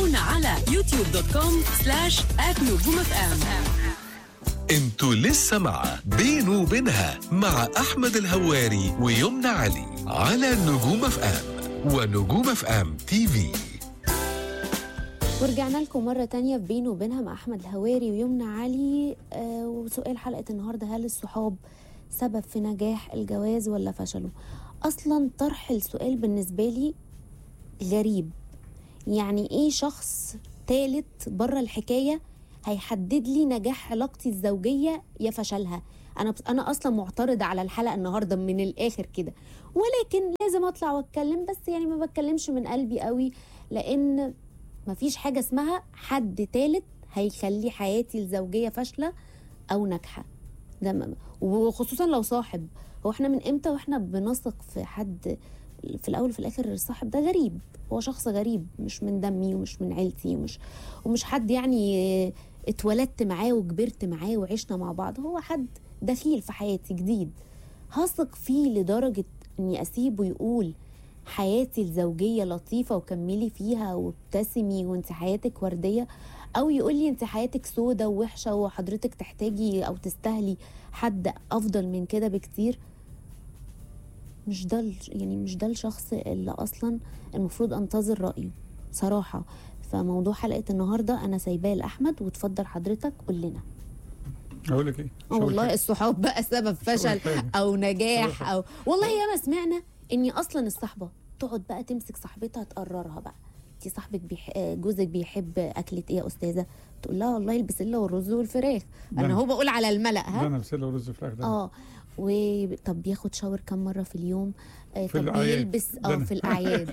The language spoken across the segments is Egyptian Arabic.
تابعونا على يوتيوب دوت كوم سلاش نجوم اف ام انتوا لسه مع بينه وبينها مع احمد الهواري ويمنى علي على نجوم اف ام ونجوم اف ام تي في ورجعنا لكم مرة تانية في بينه وبينها مع أحمد الهواري ويمنى علي آه وسؤال حلقة النهاردة هل الصحاب سبب في نجاح الجواز ولا فشله أصلا طرح السؤال بالنسبة لي غريب يعني إيه شخص تالت بره الحكاية هيحدد لي نجاح علاقتي الزوجية يا فشلها أنا أنا أصلا معترضة على الحلقة النهاردة من الآخر كده ولكن لازم أطلع وأتكلم بس يعني ما بتكلمش من قلبي قوي لأن مفيش حاجة اسمها حد تالت هيخلي حياتي الزوجية فاشلة أو ناجحة ده م- وخصوصا لو صاحب هو احنا من امتى واحنا بنثق في حد في الاول وفي الاخر الصاحب ده غريب هو شخص غريب مش من دمي ومش من عيلتي ومش ومش حد يعني اتولدت معاه وكبرت معاه وعشنا مع بعض هو حد دخيل في حياتي جديد هثق فيه لدرجة اني اسيبه يقول حياتي الزوجية لطيفة وكملي فيها وابتسمي وانت حياتك وردية او يقول لي انت حياتك سودة ووحشة وحضرتك تحتاجي او تستاهلي حد افضل من كده بكتير مش ده ال- يعني مش ده الشخص اللي اصلا المفروض انتظر رايه صراحة فموضوع حلقة النهاردة أنا سايباه لأحمد وتفضل حضرتك قول لنا اقول لك ايه مش هقول والله حاجة. الصحاب بقى سبب فشل حاجة. او مش نجاح هقول او والله ياما سمعنا اني اصلا الصحبه تقعد بقى تمسك صاحبتها تقررها بقى انت صاحبك بيح... آه، جوزك بيحب اكله ايه يا استاذه تقول لها والله البسله والرز والفراخ ده انا أنا. هو بقول على الملأ ده ها انا بسله ورز فراخ ده اه و طب بياخد شاور كم مره في اليوم آه في طب الأعياد. بيلبس ده اه أنا. في الاعياد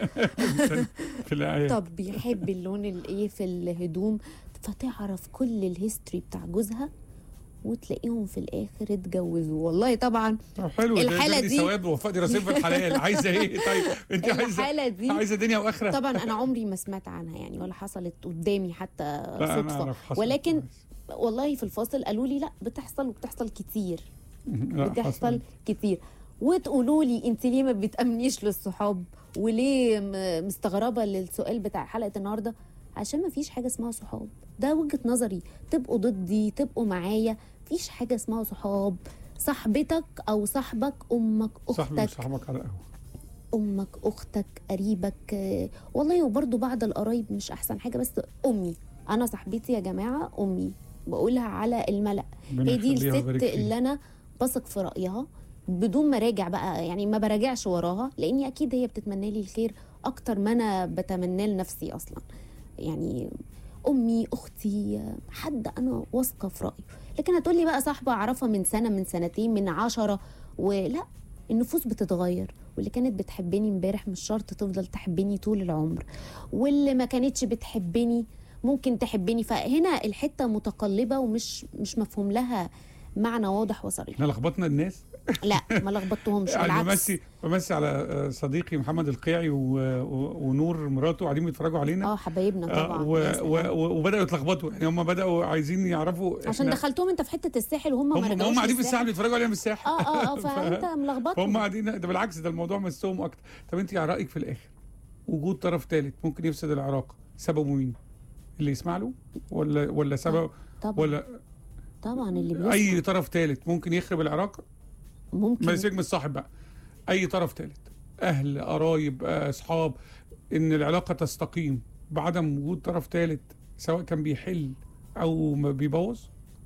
في الاعياد طب بيحب اللون الايه في الهدوم فتعرف كل الهيستوري بتاع جوزها وتلاقيهم في الاخر اتجوزوا والله طبعا طب حلو ده- الحالة ده دي- ثواب ووفاء دي رصيد في الحلال عايزه ايه طيب انت عايزه الحالة دي عايزه دنيا واخره طبعا انا عمري ما سمعت عنها يعني ولا حصلت قدامي حتى لا انا صدفه اعرف حصل ولكن كويس. والله في الفاصل قالوا لي لا بتحصل وبتحصل كتير لا بتحصل حصل كتير وتقولوا لي انت ليه ما بتامنيش للصحاب وليه م- مستغربه للسؤال بتاع حلقه النهارده عشان ما فيش حاجه اسمها صحاب ده وجهه نظري تبقوا ضدي تبقوا معايا مفيش حاجه اسمها صحاب صاحبتك او صاحبك امك صاحبي اختك وصاحبك على القهوه امك اختك قريبك آه، والله وبرضو بعض القرايب مش احسن حاجه بس امي انا صاحبتي يا جماعه امي بقولها على الملأ ربنا هي دي يخليها ويبارك الست فيها. اللي انا بثق في رايها بدون ما راجع بقى يعني ما براجعش وراها لاني اكيد هي بتتمنى لي الخير اكتر ما انا بتمناه لنفسي اصلا يعني امي اختي حد انا واثقه في رايه لكن هتقولي بقى صاحبه اعرفها من سنه من سنتين من عشرة ولا النفوس بتتغير واللي كانت بتحبني امبارح مش شرط تفضل تحبني طول العمر واللي ما كانتش بتحبني ممكن تحبني فهنا الحته متقلبه ومش مش مفهوم لها معنى واضح وصريح احنا لخبطنا الناس لا ما لخبطتهمش يعني بالعكس بمسي بمسي على آه، صديقي محمد القيعي و... و... ونور مراته قاعدين بيتفرجوا علينا اه حبايبنا آه، طبعا و... يا سلام. و... و... وبداوا يتلخبطوا يعني هم بداوا عايزين يعرفوا عشان إحنا- دخلتهم انت في حته الساحل وهم ما هم رجعوش هم قاعدين في للساحل. الساحل بيتفرجوا علينا في الساحل اه اه اه ف- فانت ملخبطهم فهم قاعدين ده بالعكس ده الموضوع مسهم اكتر طب انت على رايك في الاخر وجود طرف ثالث ممكن يفسد العلاقه سببه مين اللي يسمع له ولا ولا سبب طبعا ولا طبعا اللي بيسمع اي طرف ثالث ممكن يخرب العلاقه ممكن ما سيبك من الصاحب بقى اي طرف ثالث اهل قرايب آه، اصحاب ان العلاقه تستقيم بعدم وجود طرف ثالث سواء كان بيحل او ما بيبوظ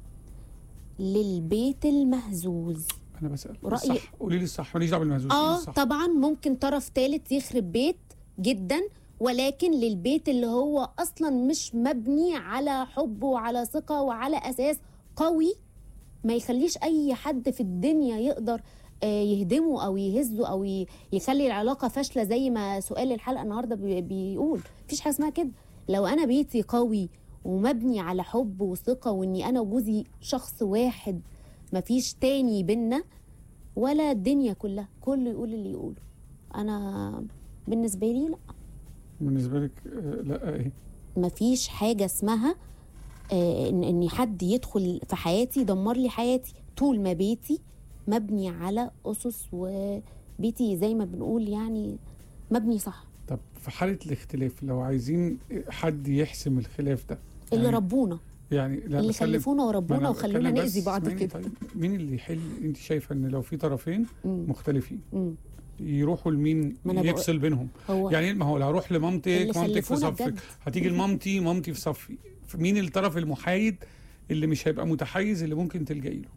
للبيت المهزوز انا بسال رأيي- الصح قولي لي الصح ماليش دعوه بالمهزوز قولي لي اه الصح. طبعا ممكن طرف ثالث يخرب بيت جدا ولكن للبيت اللي هو اصلا مش مبني على حب وعلى ثقه وعلى اساس قوي ما يخليش اي حد في الدنيا يقدر آه، يهدمه او يهزه او ي- يخلي العلاقه فاشله زي ما سؤال الحلقه النهارده بي- بيقول مفيش حاجه اسمها كده لو انا بيتي قوي ومبني على حب وثقه واني انا وجوزي شخص واحد مفيش تاني بينا ولا الدنيا كلها كله يقول اللي يقوله انا بالنسبه لي لا بالنسبه لك آه، لا ايه مفيش حاجه اسمها آه، ان ان حد يدخل في حياتي يدمر لي حياتي طول ما بيتي مبني على اسس وبيتي زي ما بنقول يعني مبني صح طب في حاله الاختلاف لو عايزين حد يحسم الخلاف ده اللي يعني- ربونا يعني لا اللي بكلم- خلفونا ما وربونا أنا وخلونا بتكلم بس نأذي بعض اسمعيني كده طيب مين اللي يحل انت شايفه ان لو في طرفين مم. مختلفين مم. يروحوا لمين ما أنا بقول- يفصل بينهم هو يعني ما هو لو هروح اللي لمامتك مامتك في خلفونا صفك بجد. هتيجي لمامتي مامتي في صفي مين الطرف المحايد اللي مش هيبقى متحيز اللي ممكن تلجئي له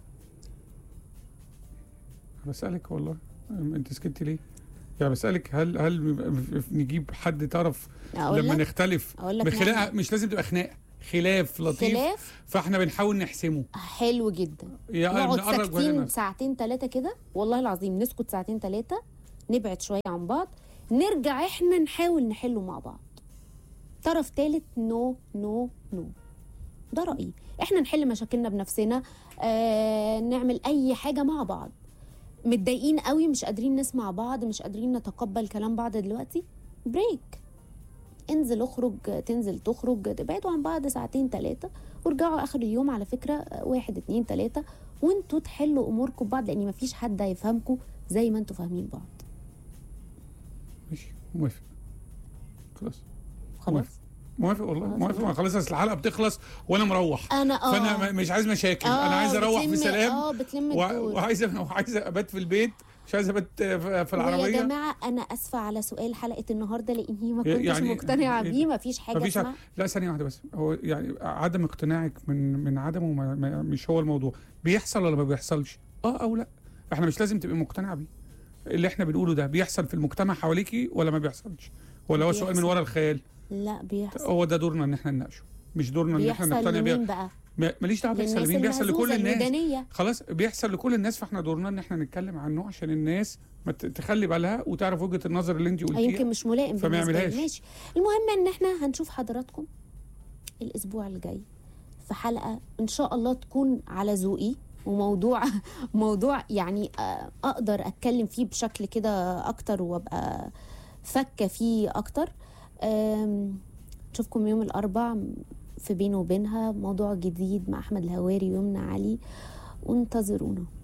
بسألك والله انت سكتي ليه يعني بسألك هل هل نجيب حد طرف اقول لما لك نختلف اقول لك بخلاف نعمل مش لازم تبقى خناقه خلاف لطيف خلاف فاحنا بنحاول نحسمه حلو جدا يعني نقعد نقرب ساكتين ولا ساعتين ثلاثة كده والله العظيم نسكت ساعتين ثلاثة نبعد شوية عن بعض نرجع احنا نحاول نحله مع بعض طرف ثالث نو نو نو ده رأيي احنا نحل مشاكلنا بنفسنا آه نعمل اي حاجة مع بعض متضايقين قوي مش قادرين نسمع بعض مش قادرين نتقبل كلام بعض دلوقتي بريك انزل اخرج تنزل تخرج تبعدوا عن بعض ساعتين ثلاثة وارجعوا اخر اليوم على فكرة آه، واحد اتنين ثلاثة وانتوا تحلوا اموركم ببعض لان مفيش حد هيفهمكم زي ما انتوا فاهمين بعض ماشي موافق خلاص خلاص موافق. موافق والله خلاص. موافق ما خلاص أصل الحلقه بتخلص وانا مروح انا اه فانا م- مش عايز مشاكل آه، انا عايز اروح بتلم- بسلام اه بتلم و- الدور وعايز وعايز ابات في البيت مش عايز ابات في في ويا العربيه جماعة أنا آسفة على سؤال حلقة النهاردة لأني ما يعني- كنتش يعني- مقتنعة إيه بيه مفيش حاجة مفيش اسمها لا ثانيه واحده بس هو يعني عدم اقتناعك من من عدمه ما ما مش هو الموضوع بيحصل ولا ما بيحصلش اه او لا احنا مش لازم تبقي مقتنعه بيه اللي احنا بنقوله ده بيحصل في المجتمع حواليكي ولا ما بيحصلش ولا هو سؤال من بيحصل. ورا الخيال لا بيحصل هو ده دورنا ان احنا نناقشه مش دورنا ان احنا بيحصل نقتنع بيه لمين بقى؟ ما- ماليش دعوه بيحصل للناس لمين بيحصل لكل المهزوزة الناس الودانية خلاص بيحصل لكل الناس فاحنا دورنا ان احنا نتكلم عنه عشان الناس ما ت- تخلي بالها وتعرف وجهه النظر اللي انت آه، قلتيها يمكن مش ملائم فما بالنسبة لي يعملهاش. ماشي المهم ان احنا هنشوف حضراتكم الاسبوع الجاي في حلقة ان شاء الله تكون على ذوقي وموضوع موضوع يعني آه، اقدر اتكلم فيه بشكل كده اكتر وابقى فكة فيه اكتر آم، نشوفكم يوم الاربع في بينه وبينها موضوع جديد مع احمد الهواري ويمنى علي وانتظرونا